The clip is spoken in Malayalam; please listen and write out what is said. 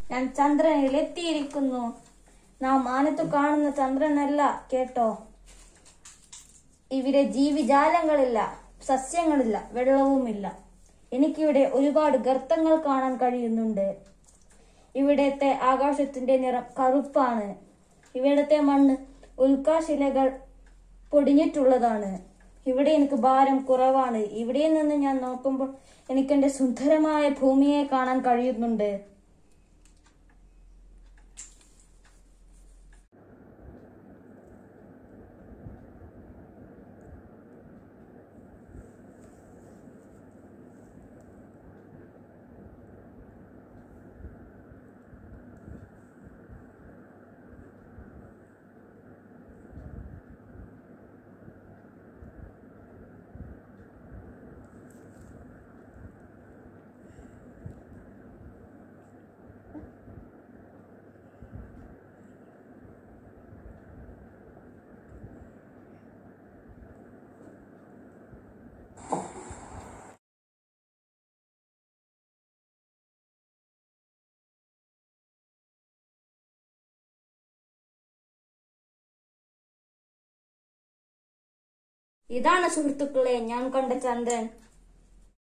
ഞാൻ ചന്ദ്രനിൽ എത്തിയിരിക്കുന്നു നാം മാനത്തു കാണുന്ന ചന്ദ്രനല്ല കേട്ടോ ഇവിടെ ജീവിജാലങ്ങളില്ല സസ്യങ്ങളില്ല വെള്ളവുമില്ല എനിക്കിവിടെ ഒരുപാട് ഗർത്തങ്ങൾ കാണാൻ കഴിയുന്നുണ്ട് ഇവിടത്തെ ആകാശത്തിന്റെ നിറം കറുപ്പാണ് ഇവിടത്തെ മണ്ണ് ഉൽക്കാശിലകൾ പൊടിഞ്ഞിട്ടുള്ളതാണ് ഇവിടെ എനിക്ക് ഭാരം കുറവാണ് ഇവിടെ നിന്ന് ഞാൻ നോക്കുമ്പോൾ എനിക്ക് എന്റെ സുന്ദരമായ ഭൂമിയെ കാണാൻ കഴിയുന്നുണ്ട് ഇതാണ് സുഹൃത്തുക്കളെ ഞാൻ കണ്ട ചന്ദ്രൻ